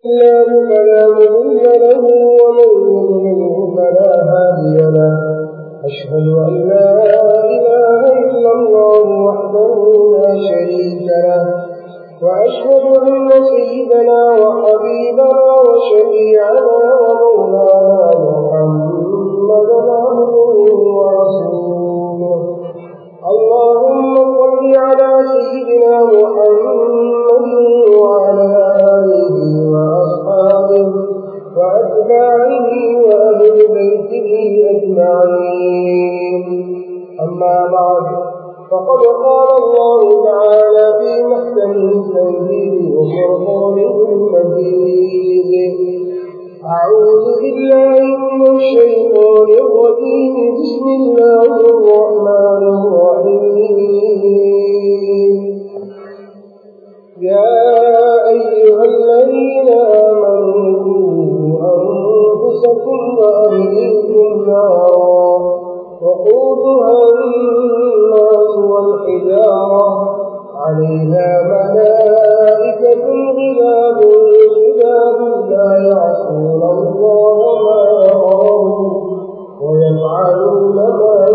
الله فلا مضل له ومن يضلله فلا هادي له أشهد أن لا إله إلا الله وحده لا شريك له وأشهد أن سيدنا وحبيبنا وشفيعنا ومولانا محمدا عبده ورسوله اللهم صل على سيدنا محمد وعلى آله وأصحابه وأتباعه وأهل بيته أجمعين أما بعد فقد قال الله تعالى في محكم التنزيل وفرقانه المجيد أعوذ بالله من الشيطان الرجيم بسم الله الرحمن الرحيم يا أيها الذين آمنوا أنفسكم وأهليكم نارا وقودها الناس والحجارة عليها ملائكة غلاب شداد لا يعصون الله ما أمرهم ويفعلون ما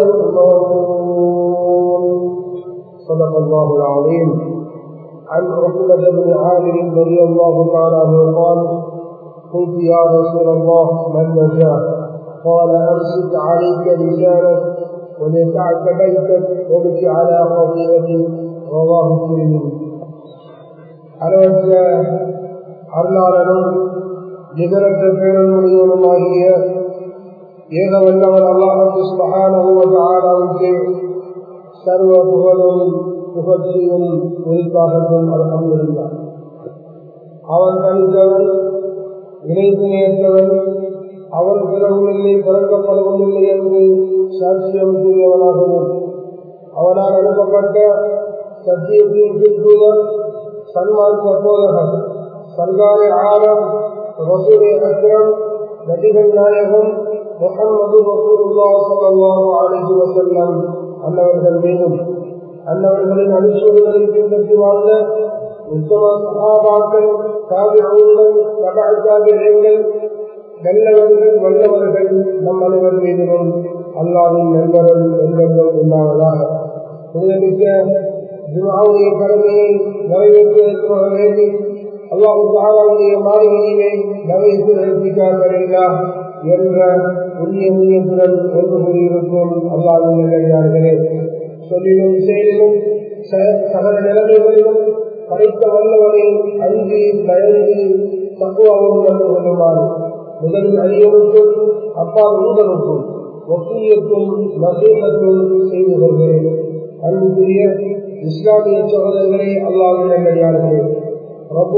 يؤمرون صدق الله العظيم عن عقبة بن عامر رضي الله تعالى عنه قال قلت يا رسول الله من نجاه قال امسك عليك لسانك وليسعك بيتك وبك على خطيئتك رواه الترمذي அளவற்ற அருளாளனும் நிகரற்ற பேரன்மொழியோனுமாகிய ஏக வல்லவன் அல்லாஹு சுபஹானவுக்கு சர்வ புகழும் புகழ்ச்சியும் குறிப்பாகட்டும் அல்ஹம்துலில்லாஹ் அவன் தனித்தவன் இணைத்து நேர்ந்தவன் அவன் பிறகுமில்லை பிறக்கப்படவுமில்லை என்று சாட்சியம் கூறியவனாகவும் அவனால் அனுப்பப்பட்ட சத்தியத்தின் திருத்தூதர் சன்மார்க்க போதகர் சர்காரி ஆலம் ரசூலே அக்ரம் நபிகள் நாயகம் முகமது ரசூலுல்லா சல்லாஹு அலைஹி வஸல்லம் அன்னவர்கள் மீதும் அன்னவர்களின் அனுசூரிகளை பின்பற்றி வாழ்ந்த உத்தம சகாபாக்கள் தாபிகள் தபா தாபிகள் நல்லவர்கள் வல்லவர்கள் நம் அனைவர் மீதிலும் அல்லாவின் நண்பர்கள் என்றென்றும் உண்டாவதாக புனிதமிக்க ஜிமாவுடைய கடமையை நிறைவேற்றுவதற்காக வேண்டி அல்லாஹு தாலாவுடைய மாளிகையிலே நவைத்து நடத்திக்கார்களா என்ற உரிய முயற்சியுடன் ஒன்று கூறியிருக்கும் அல்லாவின் நிலையார்களே சொல்லிலும் செயலிலும் சகல நிலைமைகளிலும் படைத்த வல்லவனை அஞ்சு பயந்து தக்குவாகவும் வந்து கொள்ளுமாறு முதலில் அடியவருக்கும் அப்பா உங்களுக்கும் ஒப்பியத்தும் நசீகத்தும் செய்து கொள்கிறேன் அன்புக்குரிய இஸ்லாமிய சகோதரர்களே அல்லாவின் நல்லடியார்களே ரப்பு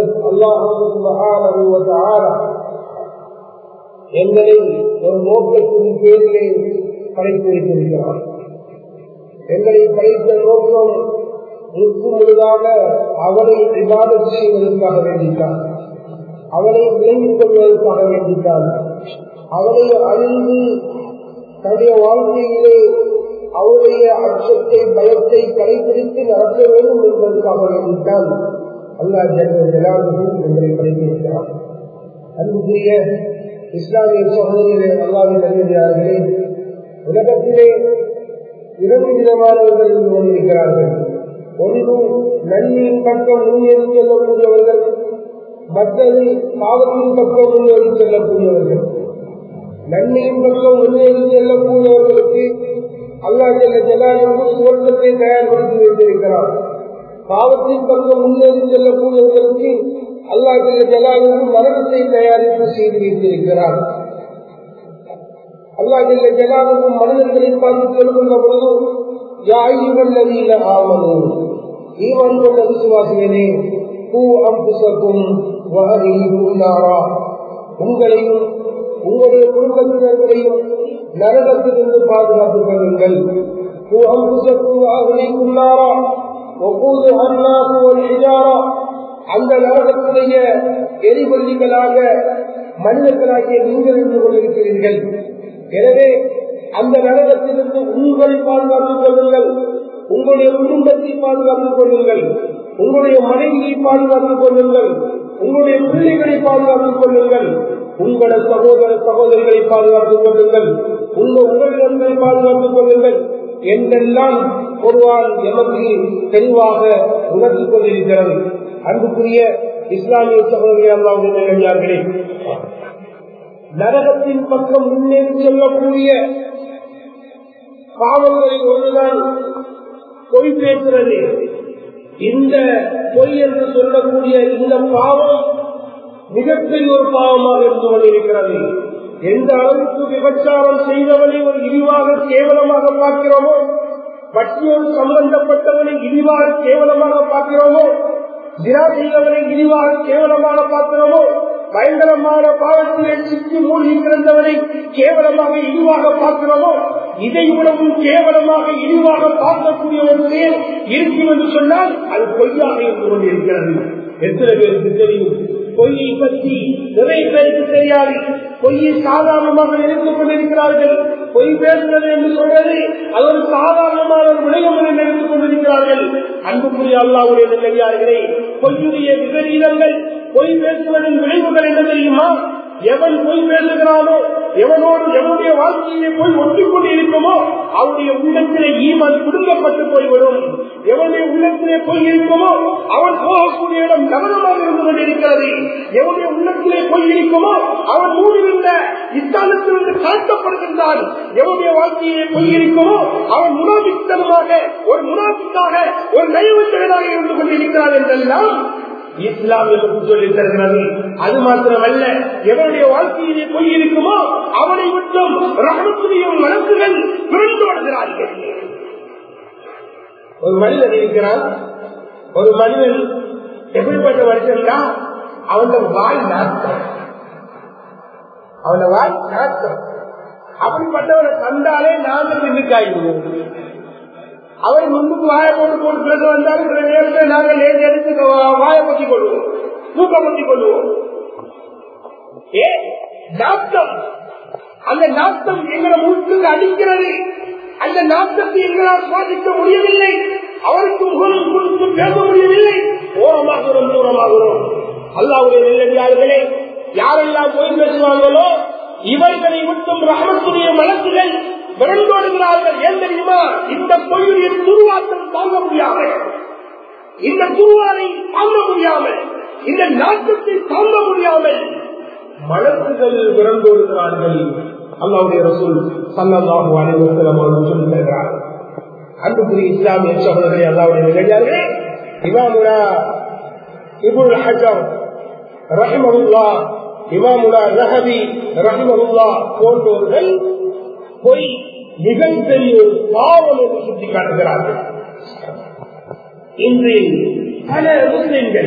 அல்லாஹ் எங்களை ஒரு நோக்கத்தின் பேரிலே படைத்து வைத்திருக்கிறார் எங்களை படைத்த நோக்கம் முற்று முழுதாக அவனை விவாதம் செய்வதற்காக வேண்டித்தான் அவனை விளங்கிக் கொள்வதற்காக வேண்டித்தான் அவனை அறிந்து தன்னுடைய வாழ்க்கையிலே அவருடைய அச்சத்தை பயத்தை கடைபிடித்து நடத்த வேண்டும் என்பதற்காக வேண்டித்தான் அல்லா ஜெலாலும் எங்களை படைத்திருக்கிறார் அன்புக்குரிய இஸ்லாமிய சகோதரிகளே அல்லாவின் அறிவியார்களே உலகத்திலே இரண்டு விதமானவர்கள் இருந்து கொண்டிருக்கிறார்கள் ஒன்று நன்மையின் பக்கம் முன்னேறி செல்லக்கூடியவர்கள் மற்றது பாவத்தின் பக்கம் முன்னேறி செல்லக்கூடியவர்கள் நன்மையின் பக்கம் முன்னேறி செல்லக்கூடியவர்களுக்கு அல்லா ஜெல்ல ஜலாலுக்கு சுவர்க்கத்தை தயார்படுத்தி வைத்திருக்கிறார் பாவத்தின் பக்கம் முன்னேறி செல்லக்கூடியவர்களுக்கு அல்லா ஜெல்ல ஜலாலுக்கு மரணத்தை தயாரிப்பு செய்து வைத்திருக்கிறார் அல்லா ஜெல்ல ஜலாலுக்கு மனிதர்களை பார்த்து சொல்லுகின்ற பொழுது யாயுவல்லவீல ஆவணும் ஈவன் கொண்ட விசுவாசிகளே பூ அம்புசக்கும் நாரா உங்களையும் உங்களுடைய குடும்பத்தினர்களையும் நரகத்திலிருந்து பாதுகாத்துக் கொள்ளுங்கள் பூ அம்புசக்கும் அகலிக்கும் நாரா ஒவ்வொரு அண்ணாசு ஒரு ஹிஜாரா அந்த நரகத்துடைய எரிபொருளிகளாக மனிதர்களாகிய நீங்கள் இருந்து கொண்டிருக்கிறீர்கள் எனவே அந்த நரகத்திலிருந்து உங்கள் பாதுகாத்துக் கொள்ளுங்கள் உங்களுடைய குடும்பத்தை பாதுகாத்துக் கொள்ளுங்கள் உங்களுடைய மனைவியை பாதுகாத்துக் கொள்ளுங்கள் உங்களுடைய பிள்ளைகளை பாதுகாத்துக் கொள்ளுங்கள் உங்களோட சகோதர சகோதரிகளை பாதுகாத்துக் கொள்ளுங்கள் உங்க உங்களிடங்களை பாதுகாத்துக் கொள்ளுங்கள் என்றெல்லாம் ஒருவான் எமக்கு தெளிவாக உணர்த்திக் கொண்டிருக்கிறது அன்புக்குரிய இஸ்லாமிய சகோதரி அல்லாவுடைய நரகத்தின் பக்கம் முன்னேறி செல்லக்கூடிய பாவங்களில் ஒன்றுதான் பொய் பேசுறது இந்த பொய் என்று சொல்லக்கூடிய இந்த பாவம் மிகப்பெரிய ஒரு பாவமாக இருந்து கொண்டிருக்கிறது எந்த அளவுக்கு விபச்சாரம் செய்தவனை ஒரு இழிவாக கேவலமாக பார்க்கிறோமோ பட்டியோடு சம்பந்தப்பட்டவனை இழிவாக கேவலமாக பார்க்கிறோமோ தினா செய்தவனை இழிவாக கேவலமாக பார்க்கிறோமோ பயங்கரமான பாவத்திலே சிக்கி மூழ்கி கிடந்தவனை கேவலமாக இழிவாக பார்க்கிறோமோ இதை விடவும் கேவலமாக இழிவாக பார்க்கக்கூடிய ஒரு செயல் இருக்கும் என்று சொன்னால் அது பொய்யாக இருந்து கொண்டிருக்கிறது எத்தனை பேருக்கு தெரியும் பொய்யை பற்றி நிறைய பேருக்கு தெரியாது பொய்யை சாதாரணமாக நினைத்துக் கொண்டிருக்கிறார்கள் பொய் பேசுறது என்று சொல்றது அது ஒரு சாதாரணமான ஒரு விடயம் என்று நினைத்துக் கொண்டிருக்கிறார்கள் அன்புக்குரிய அல்லாவுடைய நிலையார்களே பொய்யுடைய விபரீதங்கள் பொய் பேசுவதன் விளைவுகள் என்ன தெரியுமா எவன் பொய் பேசுகிறானோ எவனோடு எவனுடைய வாழ்க்கையிலே போய் ஒட்டிக் கொண்டு இருக்குமோ அவனுடைய உள்ளத்திலே ஈமான் குடுங்கப்பட்டு போய்விடும் எவனுடைய உள்ளத்திலே போய் இருக்குமோ அவன் போகக்கூடிய இடம் கவனமாக இருந்து கொண்டிருக்கிறது எவனுடைய உள்ளத்திலே போய் இருக்குமோ அவன் மூடிவிருந்த இஸ்லாமத்திலிருந்து காட்டப்படுகின்றான் எவனுடைய வாழ்க்கையிலே போய் இருக்குமோ அவன் முனாபித்தனமாக ஒரு முனாபிக்காக ஒரு நயவஞ்சகனாக இருந்து கொண்டிருக்கிறான் என்றெல்லாம் இஸ்லாம் என்று சொல்லி தருகிறது அது மாத்திரமல்ல எவனுடைய வாழ்க்கையிலே பொய் இருக்குமோ அவனை விட்டும் ரகத்துடைய வழக்குகள் பிறந்து வருகிறார்கள் ஒரு மனிதன் இருக்கிறான் ஒரு மனிதன் எப்படிப்பட்ட வருஷம்னா அவன வாய் நாட்டம் அவன வாய் நாட்டம் அப்படிப்பட்டவரை கண்டாலே நாங்கள் நின்றுக்காயிடுவோம் அவரை முன்புக்கு வாய போட்டு போட்டு பேச வந்தாலும் சில நேரத்தில் நாங்கள் நேர்ந்து எடுத்து வாய பற்றி கொள்வோம் தூக்க பற்றி கொள்வோம் ஏ நாட்டம் அந்த நாட்டம் எங்களை மூட்டுக்கு அடிக்கிறது அந்த நாட்டத்தை எங்களால் சுவாசிக்க முடியவில்லை அவருக்கு முகம் கொடுத்து பேச முடியவில்லை ஓரமாகிறோம் தூரமாகிறோம் அல்லாவுடைய நெல்லடியார்களே யாரெல்லாம் போய் பேசுவாங்களோ இவர்களை மட்டும் ரகமத்துடைய வழக்குகள் விரண்டோடுகிறார்கள் ஏன் தெரியுமா இந்த பொய்யுடைய துருவாக்கம் தாங்க முடியாமல் இந்த துருவானை தாங்க முடியாமல் இந்த நாட்டத்தை தாங்க முடியாமல் வழக்குகள் விரண்டோடுகிறார்கள் அல்லாவுடைய ரசூல் சல்லல்லாஹு அலைஹி வஸல்லம் அவர்கள் சொல்லி தருகிறார் அன்புக்குரிய இஸ்லாமிய சகோதரர்களே அல்லாவுடைய நிலையார்களே இமாமுனா இபுல் ஹஜர் ரஹிமஹுல்லா இமாமுனா ரஹபி ரஹிமஹுல்லா போன்றோர்கள் பொய் மிகப்பெரிய ஒரு பாவம் என்று சுட்டி காட்டுகிறார்கள் இன்று பல முஸ்லிம்கள்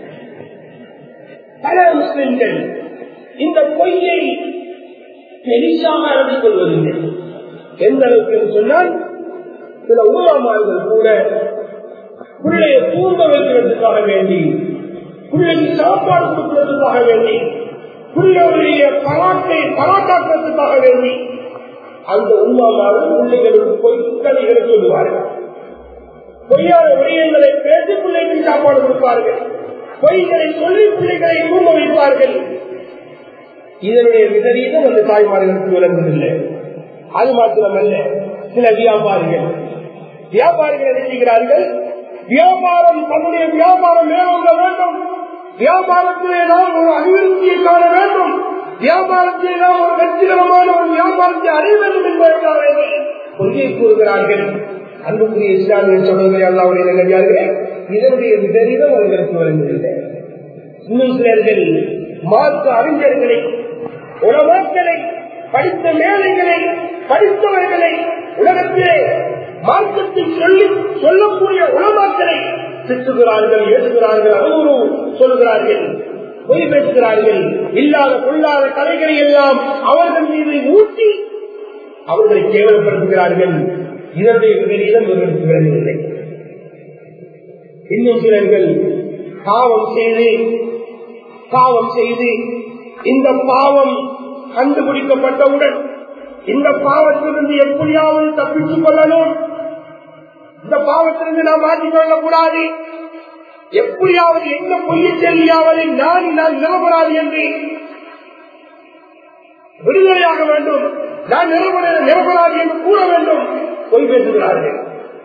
பல முஸ்லிம்கள் இந்த பொய்யை பெரிசாக அறிந்து கொள்வதில்லை எந்த அளவுக்கு என்று சொன்னால் சில உமாமார்கள் கூட பிள்ளையை தூங்க வைக்கிறதுக்காக வேண்டி பிள்ளைக்கு சாப்பாடு கொடுக்கிறதுக்காக வேண்டி பிள்ளையுடைய பராட்டை பராட்டாக்கிறதுக்காக வேண்டி அந்த உமாமார்கள் பிள்ளைகளுக்கு பொய்க்கணிகளை சொல்லுவார்கள் பொய்யான விடயங்களை பேசி பிள்ளைக்கு சாப்பாடு கொடுப்பார்கள் பொய்களை சொல்லி பிள்ளைகளை தூங்க வைப்பார்கள் இதனுடைய விதரீதம் அந்த தாய்மார்களுக்கு விளங்குவதில்லை அது மாத்திரமல்ல சில வியாபாரிகள் வியாபாரிகள் என்ன செய்கிறார்கள் வியாபாரம் தன்னுடைய வியாபாரம் மேலோங்க வேண்டும் வியாபாரத்திலே நாம் ஒரு அபிவிருத்தியை காண வேண்டும் வியாபாரத்திலே நாம் ஒரு வெற்றிகரமான ஒரு வியாபாரத்தை அடைய வேண்டும் என்பதற்காக கொள்கை கூறுகிறார்கள் அன்புக்குரிய இஸ்லாமிய சகோதரி அல்லாவுடைய நிலையார்களே இதனுடைய விதரீதம் அவர்களுக்கு விளங்குவதில்லை இன்னும் சிலர்கள் மாற்று அறிஞர்களை உலகங்களை படித்த மேலைகளை படித்தவர்களை உலகத்திலே மார்க்கத்தை சொல்லி சொல்லக்கூடிய உலமாக்களை திட்டுகிறார்கள் ஏற்றுகிறார்கள் அவரும் சொல்லுகிறார்கள் பொய் பேசுகிறார்கள் இல்லாத கொள்ளாத கலைகளை எல்லாம் அவர்கள் மீது ஊட்டி அவர்களை கேவலப்படுத்துகிறார்கள் இதனுடைய விதரீதம் இவர்களுக்கு விளங்கவில்லை இன்னும் சிலர்கள் பாவம் செய்து பாவம் செய்து இந்த பாவம் கண்டுபிடிக்கப்பட்டவுடன் இந்த பாவத்திலிருந்து எப்படியாவது தப்பித்துக் கொள்ளணும் இந்த பாவத்திலிருந்து நாம் மாற்றிக் கொள்ளக்கூடாது எப்படியாவது எந்த பொய்ய செல்லியாவது நான் நான் நிரபராதி என்று விடுதலையாக வேண்டும் நான் நிரபர நிரபராதி என்று கூற வேண்டும் பொய் பேசுகிறார்கள்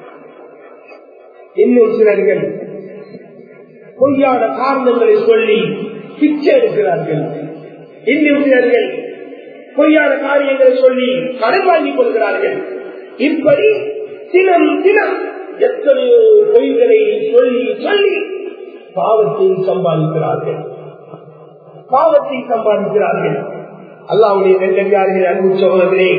இன்னும் சிலர்கள் பொய்யான காரணங்களை சொல்லி பிச்சை எடுக்கிறார்கள் இன்னும் சிலர்கள் பொய்யான காரியங்களை சொல்லி கடன் வாங்கிக் கொள்கிறார்கள் இப்படி தினம் தினம் எத்தனையோ பொய்களை சொல்லி சொல்லி பாவத்தை சம்பாதிக்கிறார்கள் பாவத்தை சம்பாதிக்கிறார்கள் அல்லாவுடைய நெல்லவியார்கள் அன்பு சகோதரே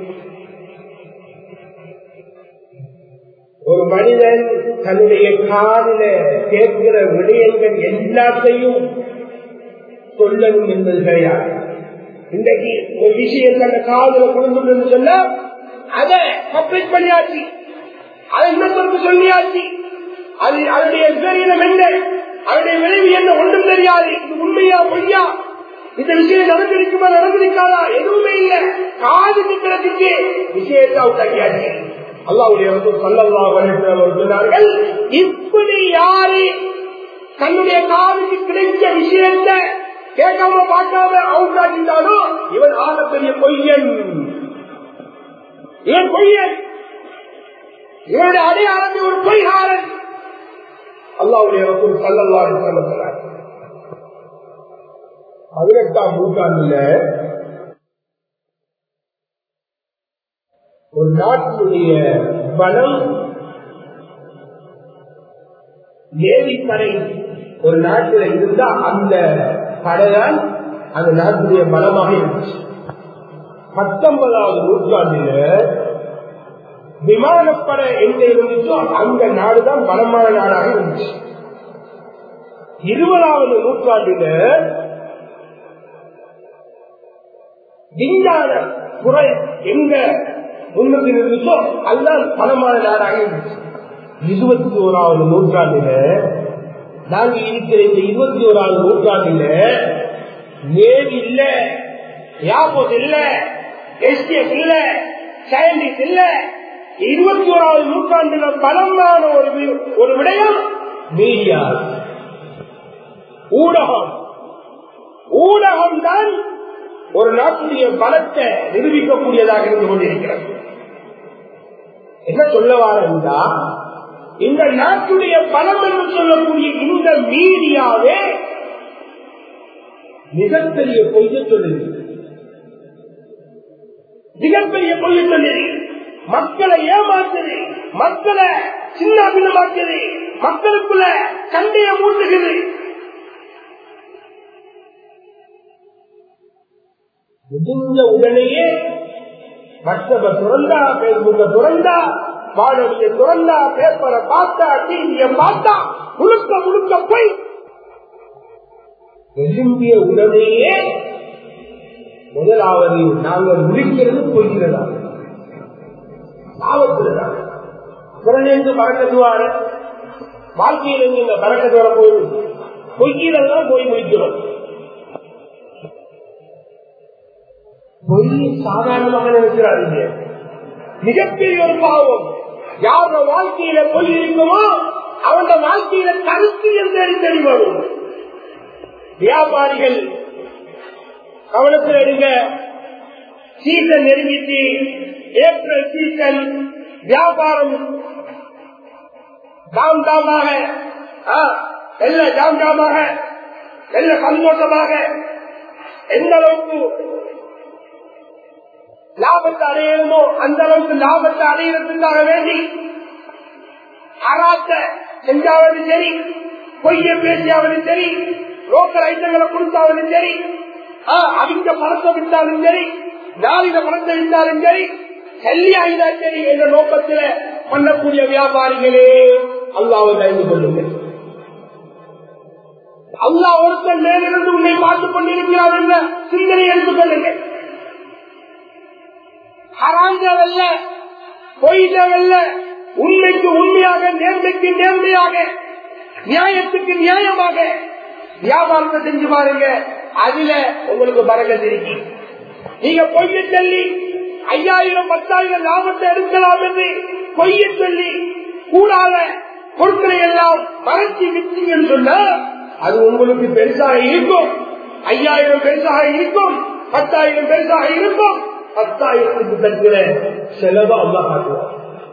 ஒரு மனிதன் தன்னுடைய காதில கேட்கிற விடயங்கள் எல்லாத்தையும் சொல்லணும் என்பது கிடையாது இன்றைக்கு ஒரு விஷயம் அந்த காதல குடும்பம் சொல்ல அதை பப்ளிக் பண்ணியாச்சு அதை இன்னொருத்தருக்கு சொல்லியாச்சு அது அதனுடைய விபரீதம் என்ன அதனுடைய விளைவு என்ன ஒன்றும் தெரியாது இது உண்மையா பொய்யா இந்த விஷயம் நடந்திருக்குமா நடந்திருக்காதா எதுவுமே இல்ல காது நிக்கிறதுக்கு விஷயத்தை அவுட் ஆகியாச்சு அல்லாவுடைய சொன்னார்கள் இப்படி யாரு தன்னுடைய காதுக்கு கிடைச்ச விஷயத்தை கேட்காம பார்க்காம அவுட் ஆகிட்டாலும் இவன் ஆகப்பெரிய பொய்யன் இவன் பொய்யன் இவனுடைய அடையாளத்தை ஒரு பொய்காரன் அல்லாவுடைய சல்லல்லாஹு சொல்லுகிறார் பதினெட்டாம் நூற்றாண்டுல ஒரு நாட்டினுடைய பலம் நேவி படை ஒரு நாட்டில் இருந்தா அந்த படையால் அந்த நாட்டுடைய பலமாக இருந்துச்சு பத்தொன்பதாவது நூற்றாண்டில விமானப்படை எங்க இருந்துச்சோ அந்த நாடுதான் பலமான நாடாக இருந்துச்சு இருபதாவது நூற்றாண்டில விஞ்ஞான துறை எங்க முன்னுக்கு இருந்துச்சோ அதுதான் பலமான நாடாக இருந்துச்சு இருபத்தி ஓராவது நூற்றாண்டில நாங்க இருக்கிற இந்த இருபத்தி ஓராவது நூற்றாண்டில நேவி இல்ல ஏர்போர்ட் இல்ல எஸ்டிஎஃப் இல்ல சயின்டிஸ்ட் இல்ல இருபத்தி ஓராவது நூற்றாண்டுல பலமான ஒரு ஒரு விடயம் மீடியா ஊடகம் ஊடகம் தான் ஒரு நாட்டுடைய பலத்தை நிரூபிக்கக்கூடியதாக இருந்து கொண்டிருக்கிறது என்ன சொல்ல வாரா இந்த நாட்டுடைய பலம் என்று சொல்லக்கூடிய இந்த மீடியாவே மிகப்பெரிய பொய்ய சொல்லுது மிகப்பெரிய பொய்ய சொல்லுது மக்களை ஏமாத்துது மக்களை சின்ன பின்னமாக்குது மக்களுக்குள்ள சண்டையை மூட்டுகிறது முடிஞ்ச உடனேயே மற்றவ துறந்தா பேஸ்புக்க துறந்தா வானொலியை துறந்தா பேப்பரை பார்த்தா டிவியை பார்த்தா முழுக்க முழுக்க போய் எழும்பிய உடனேயே முதலாவது நாங்கள் முடிக்கிறது பொய்கிறதா லாபத்துலதா பிறகு பறக்கத்துவாரு வாழ்க்கையில நீங்க பறக்கத்து வர போகுது பொய்கிறதான் போய் முடிக்கிறோம் பொய் சாதாரணமாக நினைக்கிறாருங்க மிகப்பெரிய ஒரு பாவம் யாரோட வாழ்க்கையில பொய் இருக்குமோ அவன் வாழ்க்கையில கருத்து தேடி தேடி வரும் வியாபாரிகள் கவனத்தில் எடுங்க சீசன் நெருங்கிட்டு ஏப்ரல் சீசன் வியாபாரம் தாம் தாமாக எல்ல ஜாம் ஜாமாக எல்ல சந்தோஷமாக எந்த அளவுக்கு லாபத்தை அடையணுமோ அந்த அளவுக்கு லாபத்தை அடையிறதுக்காக வேண்டி அராத்த செஞ்சாவது சரி பொய்ய பேசியாவது சரி லோக்கல் ஐட்டங்களை கொடுத்தாவது சரி அவங்க பணத்தை விட்டாலும் சரி நாளித பணத்தை விட்டாலும் சரி கல்வி ஆகிதா சரி என்ற நோக்கத்தில் பண்ணக்கூடிய வியாபாரிகளே அல்லாவை அறிந்து கொள்ளுங்கள் அல்லா ஒருத்தர் மேலிருந்து உன்னை பார்த்துக் கொண்டிருக்கிறார் என்ற சிந்தனை எடுத்துக் கொள்ளுங்கள் ஹராங்கவல்ல பொய்தவல்ல உண்மைக்கு உண்மையாக நேர்மைக்கு நேர்மையாக நியாயத்துக்கு நியாயமாக வியாபாரத்தை செஞ்சு பாருங்க அதுல உங்களுக்கு பறக்கத்து இருக்கு நீங்க பொய்ய சொல்லி ஐயாயிரம் பத்தாயிரம் லாபத்தை எடுக்கலாம் என்று பொய்ய சொல்லி கூடாத பொருட்களை எல்லாம் மறைச்சி விற்றீங்கன்னு சொன்னா அது உங்களுக்கு பெருசாக இருக்கும் ஐயாயிரம் பெருசாக இருக்கும் பத்தாயிரம் பெருசாக இருக்கும் பத்தாயிரத்துக்கு தக்கிற செலவு அல்லா காட்டுவார்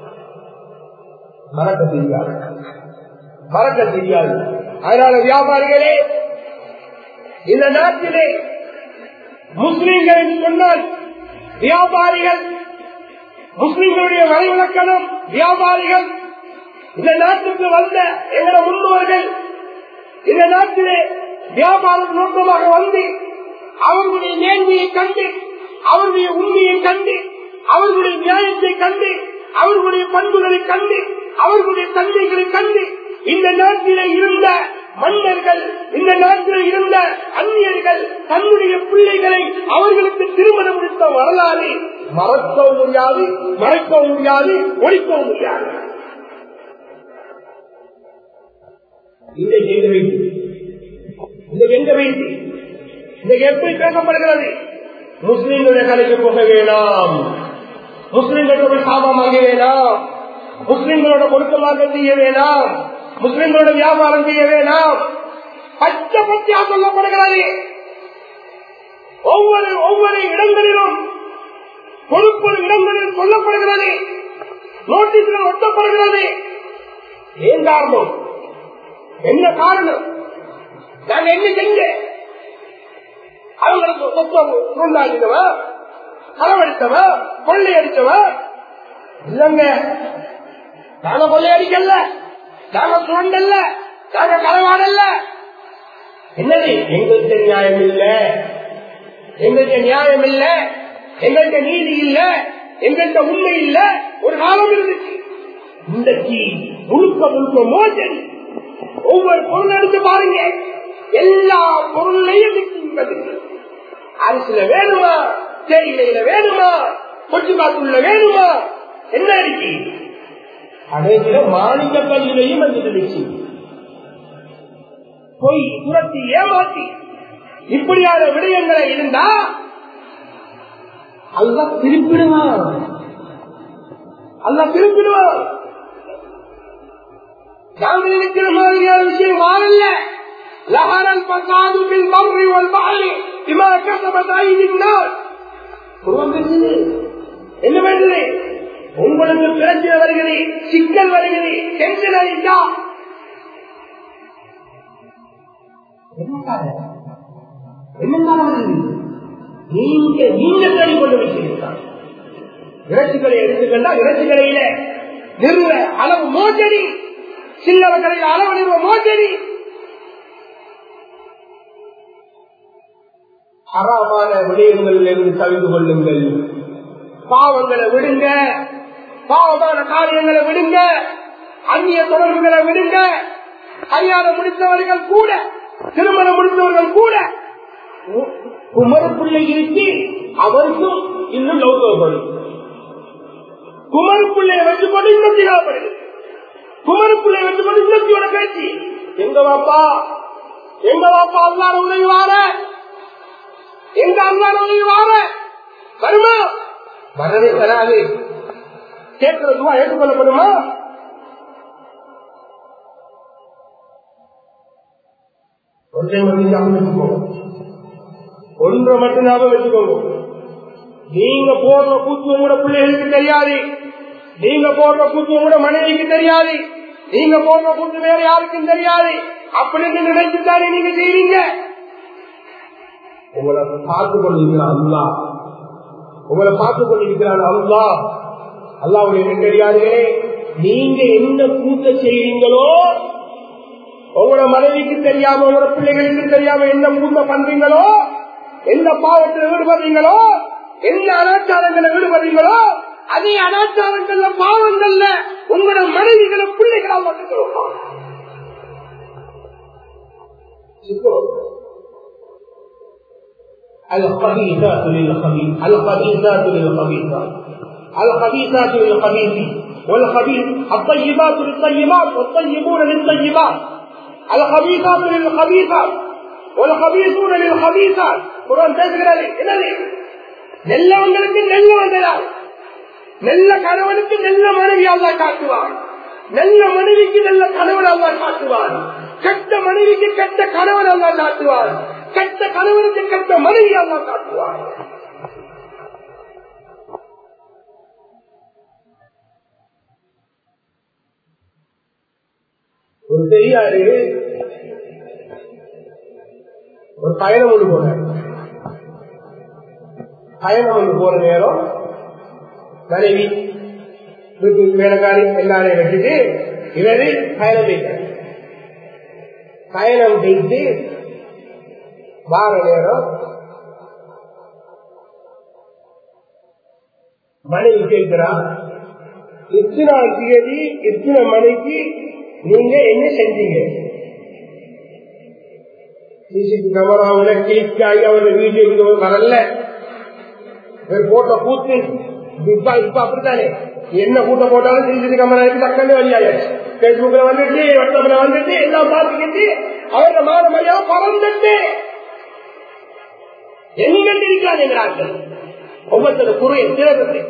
மறக்க செய்யாது மறக்க செய்யாது அதனால வியாபாரிகளே இந்த நாட்டிலே முஸ்லிம்கள் என்று சொன்னால் வியாபாரிகள் முஸ்லிம்களுடைய வரைவிலக்கணம் வியாபாரிகள் இந்த நாட்டுக்கு வந்த எங்கள முன்னோர்கள் இந்த நாட்டிலே வியாபார நோக்கமாக வந்து அவர்களுடைய நேர்மையை கண்டு அவர்களுடைய உண்மையை கண்டு அவர்களுடைய நியாயத்தை கண்டு அவர்களுடைய பண்புகளை கண்டு அவர்களுடைய தந்தைகளை கண்டு இந்த நாட்டிலே இருந்த மன்னர்கள் இந்த நாட்டில் இருந்த அந்நியர்கள் தன்னுடைய பிள்ளைகளை அவர்களுக்கு திருமணம் முடித்த வரலாறு மறக்கவும் முடியாது மறைக்கவும் முடியாது ஒழிக்கவும் முடியாது இன்றைக்கு எங்க வீட்டு இன்றைக்கு எங்க வீட்டு இன்றைக்கு எப்படி பேசப்படுகிறது முஸ்லிம்களுடைய கடைக்கு போக வேணாம் முஸ்லிம்களோட போய் சாபம் வாங்க வேணாம் முஸ்லிம்களோட கொடுக்கமாக செய்ய வேணாம் முஸ்லிம்களோட வியாபாரம் செய்ய வேணாம் பச்சை பச்சையா சொல்லப்படுகிறது ஒவ்வொரு ஒவ்வொரு இடங்களிலும் பொறுப்பு இடங்களில் சொல்லப்படுகிறது நோட்டீஸ்கள் ஒட்டப்படுகிறது ஏன் காரணம் என்ன காரணம் நாங்க என்ன செஞ்ச அவங்களுக்கு சொத்தம் சுருண்டாடினவன் களவெடுத்தவன் கொள்ளையடித்தவன் இல்லங்க நாங்க கொள்ளையடிக்கல நாங்க சுரண்டல்ல நாங்க களவாடல்ல என்னது எங்களுக்கு நியாயம் இல்ல எங்களுக்கு நியாயம் இல்ல எங்கள்கிட்ட நீதி இல்ல எங்கள்கிட்ட உண்மை இல்ல ஒரு காலம் இருந்துச்சு இன்றைக்கு முழுக்க முழுக்க மோசடி ஒவ்வொரு பொருள் எடுத்து பாருங்க எல்லா பொருளையும் விற்கின்றது அரிசில வேணுமா தேயிலையில வேணுமா கொச்சு காத்துள்ள வேணுமா என்ன இருக்கு அதே போல மாணிக்க கல்விலையும் வந்துடுச்சு பொய் துரத்தி ஏமாத்தி இப்படியான விடயங்களை இருந்தா அல்ல திருப்பிடுவான் அல்ல திருப்பிடுவான் நாங்கள் இருக்கிற மாதிரியான விஷயம் வாழல்ல لهر الفساد في البر والبحر بما كسبت ايدي الناس என்ன வேண்டது உங்களுக்கு பிரச்சனை வருகிறது சிக்கல் வருகிறது டென்ஷன் அடித்தா நீங்க நீங்க தேடிக்கொண்டு வச்சிருக்கிறார் இறைச்சிகளை எடுத்துக்கொண்டா இறைச்சி கடையில நிறுவ அளவு மோசடி சில்லற கடையில் அளவு நிறுவ மோசடி அறமான விடயங்களில் இருந்து தவிர்த்து கொள்ளுங்கள் பாவங்களை விடுங்க பாவமான காரியங்களை விடுங்க அந்நிய தொடர்புகளை விடுங்க கல்யாணம் முடித்தவர்கள் கூட திருமணம் முடித்தவர்கள் கூட குமரப்பிள்ளை இருக்கு அவருக்கும் இன்னும் லௌகப்படும் குமரப்பிள்ளையை வச்சுக்கொண்டு இன்னும் திகாப்படுது குமரப்பிள்ளை வச்சுக்கொண்டு இன்னொரு பேச்சு எங்க வாப்பா எங்க வாப்பா அல்லாத உதவி வார எங்க அல்லாத உதவி வார வருமா வரவே வராது கேட்கிறதுவா ஏற்றுக்கொள்ளப்படுமா ஒன்றை மட்டும் ஞாபகம் வச்சுக்கோங்க ஒன்றை மட்டும் ஞாபகம் வச்சுக்கோங்க நீங்க போடுற கூத்துவம் கூட பிள்ளைகளுக்கு தெரியாது நீங்க போடுற கூத்துவம் கூட மனைவிக்கு தெரியாது நீங்க போடுற கூத்து வேற யாருக்கும் தெரியாது அப்படின்னு நினைச்சுத்தானே நீங்க செய்வீங்க உங்களை பார்த்து கொண்டிருக்கிறான் அல்லா உங்களை பார்த்து கொண்டிருக்கிறான் அல்லா அல்லாவுடைய நெருங்கடியார்களே நீங்க எந்த கூத்த செய்றீங்களோ உங்களோட மனைவிக்கு தெரியாம உங்களோட பிள்ளைகளுக்கு தெரியாம என்ன கூத்த பண்றீங்களோ எந்த பாவத்தில் ஈடுபடுறீங்களோ எந்த அனாச்சாரங்களை ஈடுபடுறீங்களோ அதே அனாச்சாரங்கள்ல பாவங்கள்ல உங்களோட மனைவிகளை பிள்ளைகளால் மட்டும் الخبيثات للخبيث الخبيثات للخبيثات الخبيثات للخبيث والخبيث الطيبات للطيبات والطيبون للطيبات الخبيثات للخبيثات والخبيثون للخبيثات குரான் பேசுகிறது என்னது நெல்லவங்களுக்கு நெல்ல வந்ததால் நெல்ல கணவனுக்கு நெல்ல மனைவியால் தான் காட்டுவான் நல்ல மனைவிக்கு நல்ல கணவன் அல்லா காட்டுவார் கெட்ட மனைவிக்கு கெட்ட கணவன் அல்லா காட்டுவார் கெட்ட கணவனுக்கு கெட்ட மனைவி அல்லா காட்டுவார் ஒரு பெரியாரு ஒரு பயணம் ஒன்று போன பயணம் ஒன்று போற நேரம் மனைவி வீட்டு வேலைக்காரி எல்லாரையும் வச்சுட்டு இவரு பயணம் போயிட்டார் பயணம் செய்து வார நேரம் மனைவி கேட்கிறா இத்தனை தேதி இத்தனை மணிக்கு நீங்க என்ன செஞ்சீங்க சிசிடி கேமராவில கிளிக் ஆகி அவருடைய வீடியோ வரல போட்ட கூத்து இப்ப இப்ப அப்படித்தானே என்ன கூட்டம் போட்டாலும் சிசிடி கேமரா டக்குன்னு வழியாயாச்சு பேஸ்புக்ல வந்துட்டு வாட்ஸ்அப்ல வந்துட்டு எல்லாம் பார்த்துக்கிட்டு அவரோட மான மரியாதை பறந்துட்டு எங்க இருக்கிறார்கள் ஒவ்வொருத்தர குறைய தேர்தல்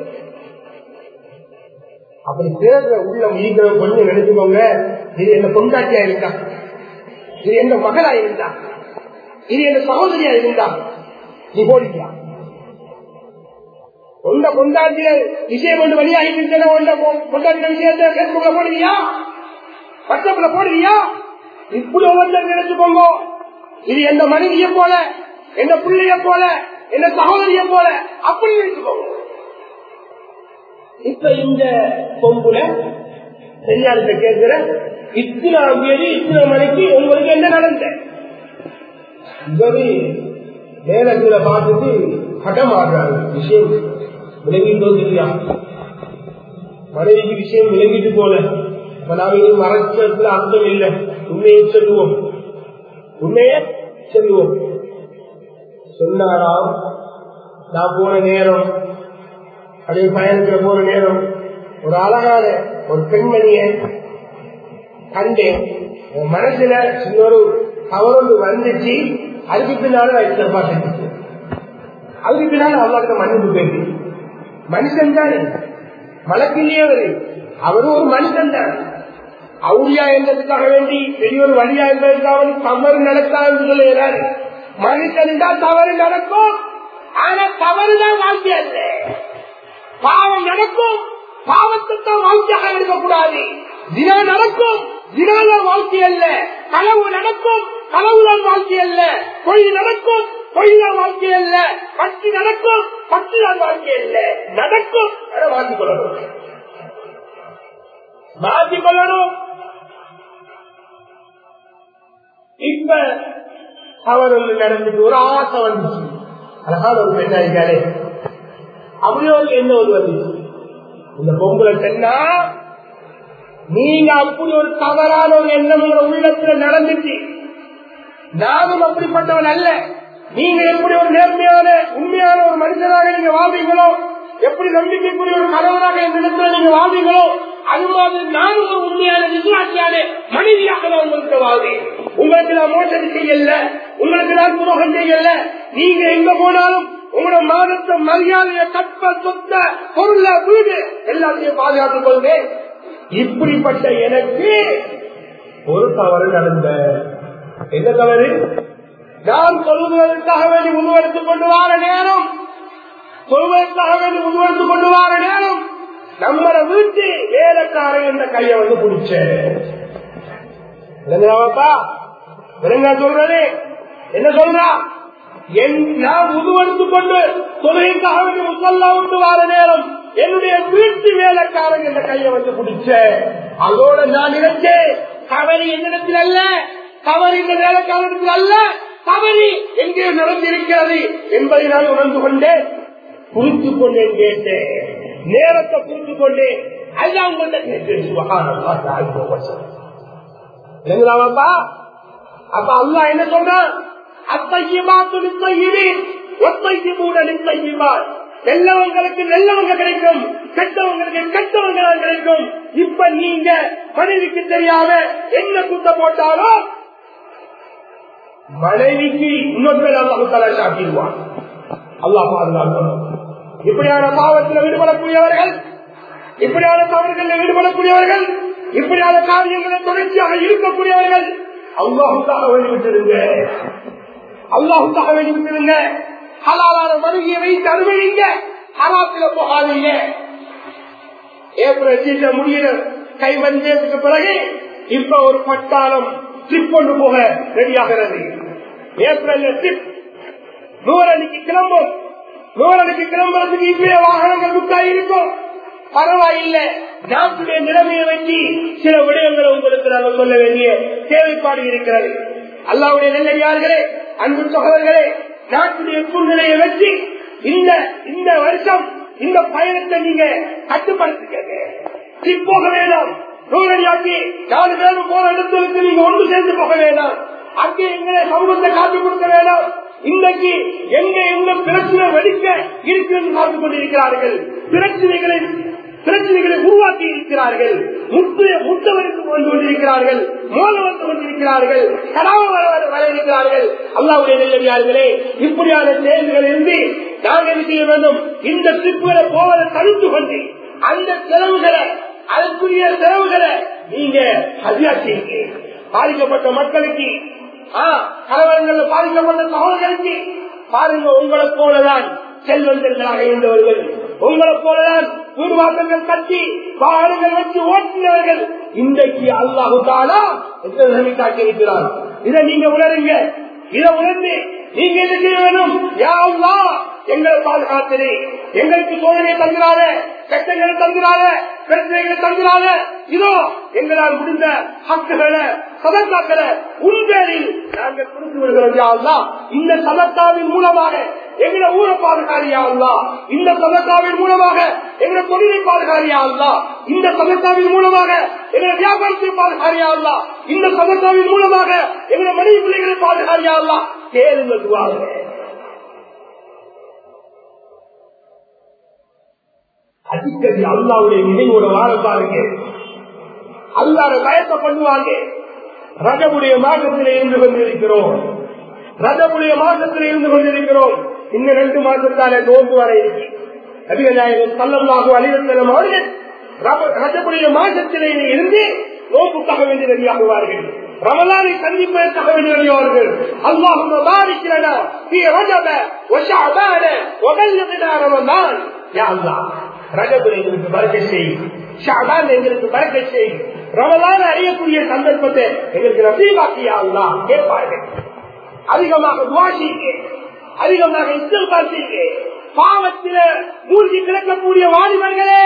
அப்படி தேர்தல உள்ள ஈகிற கொஞ்சம் நினைச்சுக்கோங்க இது என்ன பொண்டாட்டியா இருந்தா இது என்ன மகளா இருந்தா இது என்ன சகோதரியா இருந்தா நீ போடிக்கா உண்ட கொண்டாட்டிய விஷயம் ஒன்று வெளியாகிட்டு உண்ட கொண்டாட்டின விஷயத்தை பேஸ்புக்ல போடுவியா வாட்ஸ்அப்ல போடுவியா இப்படி ஒவ்வொருத்தர் நினைச்சுக்கோங்க இது எந்த மனைவிய போல என்ன பிள்ளைய போல என்ன சகோதரிய போல அப்படி நினைச்சுக்கோங்க இப்ப இந்த பொம்புல பெரியார்கிட்ட கேட்கிற இத்தனாம் தேதி இத்தனை மணிக்கு உங்களுக்கு என்ன நடந்த இவரு நேரத்துல பார்த்துட்டு படம் ஆடுறாரு விஷயம் விளங்கிட்டோ தெரியா மனைவிக்கு விஷயம் விளங்கிட்டு போல இப்ப நாம இது மறைச்சதுல அர்த்தம் இல்லை உண்மையை சொல்லுவோம் உண்மைய சொல்லுவோம் சொன்னாராம் நான் போன நேரம் அப்படியே பயணத்துல போற நேரம் ஒரு அழகான ஒரு பெண்மணிய கண்டேன் என் மனசுல இன்னொரு தவறு வந்துச்சு அதுக்கு பின்னால தப்பா செஞ்சுச்சு அதுக்கு பின்னால அல்லாட்ட மன்னிப்பு பேசி மனுஷன் தானே மலக்கிலேயே அவரு அவரும் ஒரு மனுஷன் தான் அவுரியா என்பதற்காக வேண்டி பெரிய ஒரு வழியா என்பதற்காக தவறு நடத்தா என்று சொல்லுகிறார் மனுஷன் தான் தவறு நடக்கும் ஆனா தவறுதான் வாழ்க்கை அல்ல பாவம் நடக்கும் பாவத்தை தான் வாழ்க்கையாக எடுக்கக்கூடாது தினா நடக்கும் தினாதான் வாழ்க்கை அல்ல களவு நடக்கும் களவுதான் வாழ்க்கை அல்ல பொய் நடக்கும் பொய்தான் வாழ்க்கை அல்ல பட்டி நடக்கும் பட்டிதான் வாழ்க்கை அல்ல நடக்கும் அதை மாற்றிக் கொள்ளணும் மாற்றிக் கொள்ளணும் இப்ப அவர் ஒன்று நடந்துட்டு ஒரு ஆசை வந்துச்சு அழகான ஒரு பெண்ணாயிருக்காரு அப்படியே ஒரு என்ன ஒரு வந்துச்சு இந்த பொம்பளை பெண்ணா நீங்க அப்படி ஒரு தவறான ஒரு எண்ணம் உங்க உள்ளத்துல நடந்துச்சு நானும் அப்படிப்பட்டவன் அல்ல நீங்க எப்படி ஒரு நேர்மையான உண்மையான ஒரு மனிதனாக நீங்க வாழ்வீங்களோ எப்படி நம்பிக்கைக்குரிய ஒரு கணவனாக என் இடத்துல நீங்க வாழ்வீங்களோ அது மாதிரி நானும் ஒரு உண்மையான விசுவாசியான மனைவியாக நான் உங்களுக்கு வாழ்வேன் உங்களுக்கு நான் மோசடி செய்யல உங்களுக்கு நான் துரோகம் செய்யல நீங்க எங்க போனாலும் உங்களோட மானத்தை மரியாதைய கற்ப சொத்த பொருள வீடு எல்லாத்தையும் பாதுகாத்துக் கொள்வேன் இப்படிப்பட்ட எனக்கு ஒரு தவறு நடந்த என்ன தவறு நான் சொல்வதற்காக வேண்டி முன்வெடுத்துக் கொண்டு வார நேரம் சொல்வதற்காக வேண்டி முன்வெடுத்துக் கொண்டு வார நேரம் நம்மள வீட்டு வேலைக்காரன் என்ற கையை வந்து பிடிச்சேன் சொல்றது என்ன சொல்றா நான் முதுவெடுத்துக் கொண்டு தொழிலுக்காக வேண்டி முசல்லா விட்டு வார நேரம் என்னுடைய வீட்டு வேலைக்காரன் என்ற கையை வந்து பிடிச்ச அதோட நான் நினைச்சேன் தவறு என்னிடத்தில் அல்ல தவறு இந்த வேலைக்காரத்தில் அல்ல தவறு எங்கே நடந்திருக்கிறது என்பதை நான் உணர்ந்து கொண்டேன் குறித்துக் கொண்டேன் கேட்டேன் நேரத்தை குறித்து கொண்டேன் அல்ல உங்கள்கிட்ட கேட்டேன் சுகானப்பா அப்ப அல்லா என்ன சொல்றான் அத்தையமாத்து நித்தையினேன் ஒத்தைக்கு மூட நித்தையுமான் நல்லவங்களுக்கு நல்லவங்க கிடைக்கும் கெட்டவங்களுக்கு கெட்டவங்க கிடைக்கும் இப்ப நீங்க மனைவிக்கு தெரியாம என்ன குத்த போட்டாலும் மனைவிக்கு இன்னொரு அல்லாஹால சாப்பிடுவான் அல்லா பாதுகாக்கணும் இப்படியான பாவத்தில் ஈடுபடக்கூடியவர்கள் இப்படியான தவறுகளில் ஈடுபடக்கூடியவர்கள் இப்படியான காரியங்களை தொடர்ச்சியாக இருக்கக்கூடியவர்கள் அல்லாஹுக்காக வெளிவிட்டிருங்க அல்லாஹுக்காக வெளிவிட்டிருங்க ஹலாலான மருகியை வைத்து அனுமதிங்க ஹராத்தில போகாதீங்க ஏப்ரல் சீசன் முடியிற கை வந்ததுக்கு பிறகு இப்ப ஒரு பட்டாளம் ட்ரிப் கொண்டு போக ரெடியாகிறது ஏப்ரல் ட்ரிப் நூறடிக்கு கிளம்பும் நூறடிக்கு கிளம்புறதுக்கு இப்பே வாகனங்கள் புக்கா இருக்கும் பரவாயில்லை நாட்டுடைய நிலைமையை வச்சு சில விடயங்களை உங்களுக்கு நாங்கள் சொல்ல வேண்டிய தேவைப்பாடு இருக்கிறது அல்லாவுடைய நல்லடியார்களே அன்பு சகோதரர்களே நாட்டுடைய சூழ்நிலையை வச்சு இந்த இந்த வருஷம் இந்த பயணத்தை நீங்க கட்டுப்படுத்திக்கங்க ட்ரிப் போக வேண்டாம் நூறடியாக்கி நாலு பேரும் போற இடத்திற்கு நீங்க ஒன்று சேர்ந்து போக வேண்டாம் அங்கே எங்களை சமூகத்தை காத்து கொடுக்க வேண்டாம் இன்றைக்கு எங்க எங்க பிரச்சனை வெடிக்க இருக்கிறது பார்த்துக் கொண்டிருக்கிறார்கள் பிரச்சனைகளை பிரச்சனைகளை உருவாக்கி இருக்கிறார்கள் முட்டு முட்டவருக்கு வந்து கொண்டிருக்கிறார்கள் மோத வந்து கொண்டிருக்கிறார்கள் கடாம வர வர- வர இருக்கிறார்கள் அல்லாவுடைய நெல்லடியார்களே இப்படியான செயல்கள் இருந்து நாங்கள் என்ன செய்ய வேண்டும் இந்த ட்ரிப்புகளை போவதை தடுத்து கொண்டு அந்த செலவுகளை அதற்குரிய செலவுகளை நீங்க ஹதியா செய்யுங்க பாதிக்கப்பட்ட மக்களுக்கு ஆ, கலவரங்கள்ல பாதிக்கப்பட்ட சகோதரர்களுக்கு பாருங்க உங்களை போலதான் செல்வந்தர்களாக இருந்தவர்கள் உங்களை போலதான் வீடு வாசல்கள் கட்டி வாகனங்கள் வச்சு ஓட்டினவர்கள் இன்றைக்கு அல்லாஹு தாலா எத்தனை நிலைமை காட்டி இருக்கிறார் இதை நீங்க உணருங்க இதை உணர்ந்து நீங்க என்ன செய்ய வேணும் யா அல்லாஹ், எங்களை பாதுகாத்தது எங்களுக்கு சோதனை தந்துடாத கஷ்டங்களை தந்துடாத பிரச்சனைகளை தந்துடாத இதோ எங்களால் முடிந்த ஹக்குகளை சதத்தாக்களை உண்மையில் நாங்கள் கொடுத்து விடுகிறோம் யா அல்லாஹ். இந்த சதத்தாவின் மூலமாக எங்களை ஊரை பாதுகாரியா அல்லா இந்த சதத்தாவின் மூலமாக எங்களை தொழிலை பாதுகாரியா அல்லா இந்த சதத்தாவின் மூலமாக எங்களை வியாபாரத்தை பாதுகாரியா அல்லா இந்த சதத்தாவின் மூலமாக எங்களை மனைவி பிள்ளைகளை பாதுகாரியா அல்லா கேளுங்க துவாங்க அடிக்கடி அல்லாவுடைய நினைவோட வாழ பாருங்க அல்லாத பயத்தை பண்ணுவாங்க ரஜமுடைய மாசத்திலே இருந்து கொண்டிருக்கிறோம் ரஜமுடைய மாசத்திலே இருந்து கொண்டிருக்கிறோம் இன்னும் ரெண்டு மாசத்தாலே நோன்பு வர இருக்கு நபிகநாயகம் சல்லல்லாஹு அலிவசலம் அவர்கள் ரப- ரஜமுடைய மாசத்திலே இருந்து நோன்புக்காக வேண்டி ரெடியாகுவார்கள் ரமலானை சந்திப்பதற்காக வேண்டி ரெடியாவார்கள் அல்லாஹும் பாரிக்கிறனா في رجب وشعبان وبلغنا رمضان يا الله ரஜபுல் எங்களுக்கு பறக்கை செய் ஷாபான் எங்களுக்கு பறக்கை செய் ரமலான் அறியக்கூடிய சந்தர்ப்பத்தை எங்களுக்கு நசீபாக்கியா அல்லா கேட்பார்கள் அதிகமாக துவா செய்யுங்க அதிகமாக இஸ்தில்பார் செய்யுங்க பாவத்தில மூழ்கி கிடக்கக்கூடிய வாலிபர்களே